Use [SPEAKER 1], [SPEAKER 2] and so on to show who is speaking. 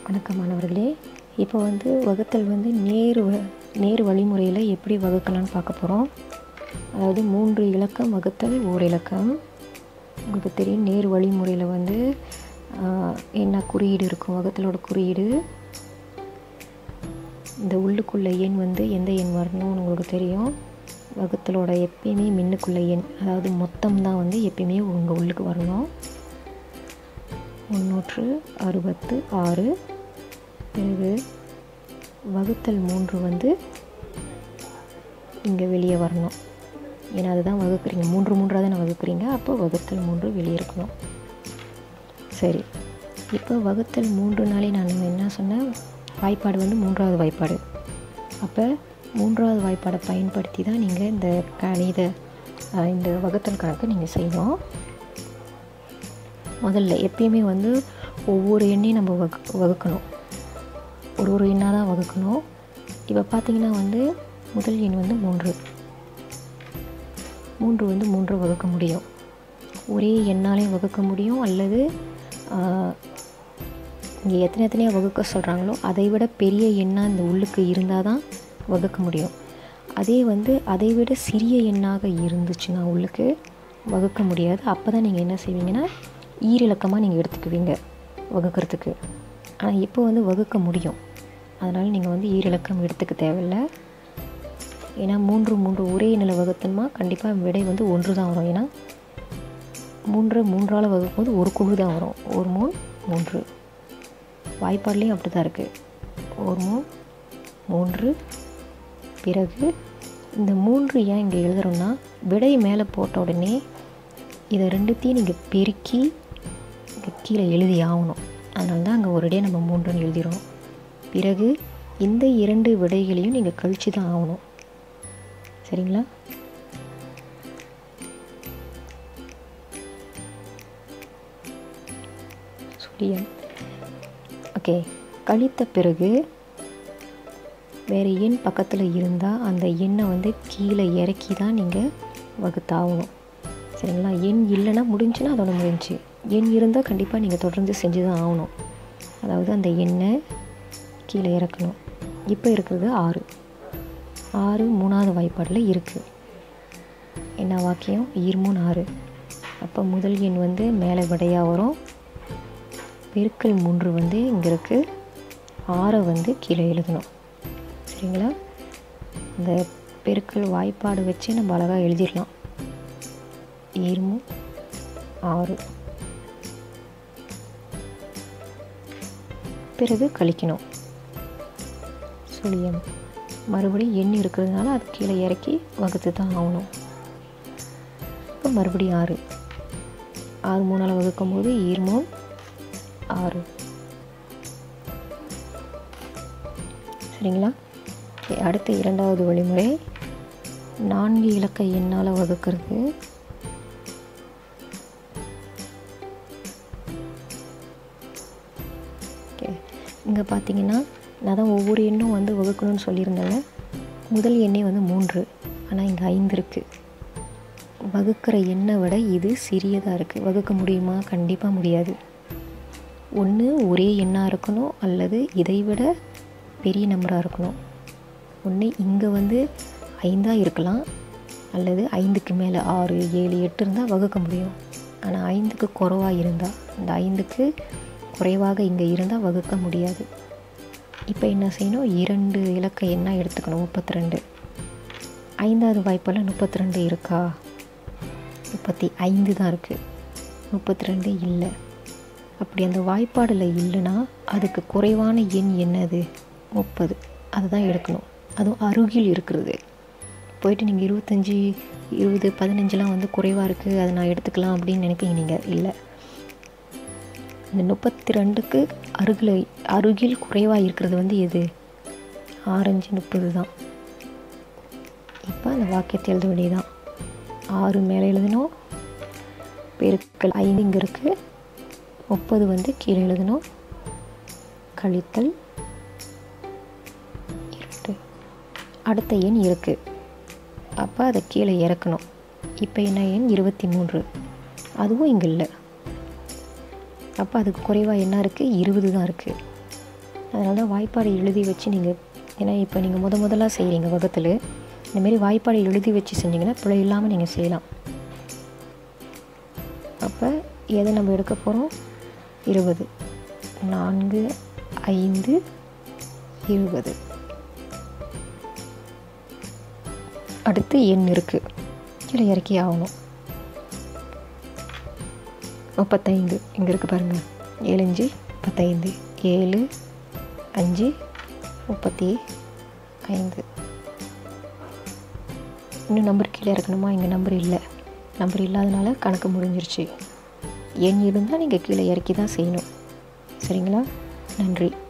[SPEAKER 1] வணக்கம் மாணவர்களே இப்போ வந்து வகுத்தல் வந்து நேர் வ நேர் வழிமுறையில் எப்படி வகுக்கலாம்னு பார்க்க போகிறோம் அதாவது மூன்று இலக்கம் வகுத்தல் ஓர் இலக்கம் உங்களுக்கு தெரியும் நேர் வழிமுறையில் வந்து ஆஹ், என்ன குறியீடு இருக்கும் வகுத்தலோட குறியீடு இந்த உள்ளுக்குள்ள எண் வந்து எந்த எண் வரணும்னு உங்களுக்கு தெரியும் வகுத்தலோட எப்பயுமே மின்னுக்குள்ள எண் அதாவது மொத்தம் தான் வந்து எப்பயுமே உங்கள் உள்ளுக்கு வரணும் முந்நூற்று அறுபத்து ஆறு பிறகு வகுத்தல் மூன்று வந்து இங்கே வெளியே வரணும் ஏன்னா அதுதான் வகுக்கிறீங்க மூன்று மூன்றாக தானே வகுக்கிறீங்க அப்போ வகுத்தல் மூன்று வெளியே இருக்கணும் சரி இப்போ வகுத்தல் மூன்றுனாலே நான் என்ன சொன்னேன் வாய்ப்பாடு வந்து மூன்றாவது வாய்ப்பாடு அப்போ மூன்றாவது வாய்ப்பாடை பயன்படுத்தி தான் நீங்கள் இந்த கணித அஹ், இந்த வகுத்தல் கணக்கு நீங்கள் செய்யணும் முதல்ல எப்பயுமே வந்து ஒவ்வொரு எண்ணையும் நம்ம வகு வகுக்கணும் ஒரு ஒரு எண்ணாக தான் வகுக்கணும் இப்போ பார்த்தீங்கன்னா வந்து முதல் எண் வந்து மூன்று மூன்று வந்து மூன்று வகுக்க முடியும் ஒரே எண்ணாலையும் வகுக்க முடியும் அல்லது இங்கே எத்தனை எத்தனையாக வகுக்க சொல்கிறாங்களோ அதை விட பெரிய எண்ணாக இந்த உள்ளுக்கு இருந்தால் தான் வகுக்க முடியும் அதே வந்து அதை விட சிறிய எண்ணாக இருந்துச்சுன்னா உள்ளுக்கு வகுக்க முடியாது அப்போ தான் நீங்கள் என்ன செய்வீங்கன்னா ஈரிலக்கமாக நீங்கள் எடுத்துக்குவீங்க வகுக்கிறதுக்கு ஆனால் இப்போ வந்து வகுக்க முடியும் அதனால் நீங்கள் வந்து ஈரிலக்கம் எடுத்துக்க தேவையில்லை ஏன்னா மூன்று மூன்று ஒரே எண்ணில் வகுத்தோம்னா கண்டிப்பாக விடை வந்து ஒன்று தான் வரும் ஏன்னா மூன்று மூன்றால் வகுக்கும்போது ஒரு குழு தான் வரும் ஒரு மூணு மூன்று வாய்ப்பாடுலேயும் அப்படி தான் இருக்குது ஒரு மூணு மூன்று பிறகு இந்த மூன்று ஏன் இங்கே எழுதுறோம்னா விடை மேலே போட்ட உடனே இதை ரெண்டுத்தையும் நீங்கள் பெருக்கி இங்கே கீழே எழுதி ஆகணும் அதனால தான் அங்கே ஒரேடியாக நம்ம மூன்றுன்னு எழுதிடுறோம் பிறகு இந்த இரண்டு விடைகளையும் நீங்கள் கழிச்சு தான் ஆகணும் சரிங்களா சுழியம் ஓகே கழித்த பிறகு வேறு எண் பக்கத்தில் இருந்தால் அந்த எண்ணை வந்து கீழே இறக்கி தான் நீங்கள் வகுத்தாகணும் சரிங்களா எண் இல்லைன்னா முடிஞ்சுன்னா அதோட முடிஞ்சு எண் இருந்தால் கண்டிப்பாக நீங்கள் தொடர்ந்து செஞ்சு தான் ஆகணும் அதாவது அந்த எண்ணை கீழே இறக்கணும் இப்போ இருக்கிறது ஆறு ஆறு மூணாவது வாய்ப்பாடில் இருக்குது என்ன வாக்கியம் ஈர்மூன் ஆறு அப்போ முதல் எண் வந்து மேலே விடையாக வரும் பெருக்கல் மூன்று வந்து இங்கே இருக்குது ஆறை வந்து கீழே எழுதணும் சரிங்களா இந்த பெருக்கல் வாய்ப்பாடு வச்சு நம்ம அழகாக எழுதிடலாம் ஈர்மு ஆறு பிறகு கழிக்கணும் சுழியம் மறுபடியும் எண் இருக்கிறதுனால அது கீழே இறக்கி வகுத்து தான் ஆகணும் இப்போ மறுபடியும் ஆறு ஆறு மூணால் வகுக்கும் போது ஈர்மூன் ஆறு சரிங்களா Okay, அடுத்த இரண்டாவது வழிமுறை நான்கு இலக்க எண்ணால் வகுக்கிறது ஓகே இங்கே பார்த்தீங்கன்னா நான் தான் ஒவ்வொரு எண்ணும் வந்து வகுக்கணும்னு சொல்லியிருந்தேன்ல முதல் எண்ணே வந்து மூன்று ஆனால் இங்கே ஐந்து இருக்குது வகுக்கிற எண்ணை விட இது சிறியதாக இருக்குது வகுக்க முடியுமா கண்டிப்பாக முடியாது ஒன்று ஒரே எண்ணாக இருக்கணும் அல்லது இதை விட பெரிய நம்பராக இருக்கணும் ஒன்று இங்கே வந்து ஐந்தாக இருக்கலாம் அல்லது ஐந்துக்கு மேலே ஆறு ஏழு எட்டு இருந்தால் வகுக்க முடியும் ஆனால் ஐந்துக்கு குறைவாக இருந்தால் இந்த ஐந்துக்கு குறைவாக இங்கே இருந்தால் வகுக்க முடியாது இப்போ என்ன செய்யணும் இரண்டு இலக்க எண்ணாக எடுத்துக்கணும் முப்பத்தி ரெண்டு ஐந்தாவது வாய்ப்பால் முப்பத்தி ரெண்டு இருக்கா முப்பத்தி ஐந்து தான் இருக்குது முப்பத்தி ரெண்டு இல்லை அப்படி அந்த வாய்ப்பாடில் இல்லைன்னா அதுக்கு குறைவான எண் என்னது முப்பது அதுதான் எடுக்கணும் அதுவும் அருகில் இருக்கிறது போயிட்டு நீங்கள் இருபத்தஞ்சி இருபது பதினஞ்செலாம் வந்து குறைவாக இருக்குது அதை நான் எடுத்துக்கலாம் அப்படின்னு நினைப்பீங்க நீங்கள் இல்லை இந்த முப்பத்தி ரெண்டுக்கு அருகில் அருகில் குறைவாக இருக்கிறது வந்து எது ஆரஞ்சு முப்பது தான் இப்போ அந்த வாக்கியத்தை எழுத வேண்டியதுதான் ஆறு மேலே எழுதணும் பெருக்கல் ஐந்து இங்கே இருக்குது முப்பது வந்து கீழே எழுதணும் கழித்தல் இரண்டு அடுத்த எண் இருக்குது அப்போ அதை கீழே இறக்கணும் இப்போ என்ன எண் இருபத்தி மூன்று அதுவும் இங்கே இல்லை அப்போ அதுக்கு குறைவாக என்ன இருக்குது இருபது தான் இருக்குது அதனால தான் வாய்ப்பாடு எழுதி வச்சு நீங்கள் ஏன்னா இப்போ நீங்கள் முத முதலாக செய்கிறீங்க வகுத்தில் இந்தமாரி வாய்ப்பாடு எழுதி வச்சு செஞ்சிங்கன்னா பிழை இல்லாமல் நீங்கள் செய்யலாம் அப்போ எதை நம்ம எடுக்க போகிறோம் இருபது நான்கு ஐந்து இருபது அடுத்து எண் இருக்குது கீழே இறக்கி ஆகணும் முப்பத்தைந்து இங்கே இருக்குது பாருங்கள் ஏழஞ்சு முப்பத்தைந்து ஏழு அஞ்சு முப்பத்தி ஐந்து இன்னும் நம்பர் கீழே இறக்கணுமா இங்கே நம்பர் இல்லை நம்பர் இல்லாதனால கணக்கு முடிஞ்சிருச்சு எண் இருந்தால் நீங்கள் கீழே இறக்கி தான் செய்யணும் சரிங்களா நன்றி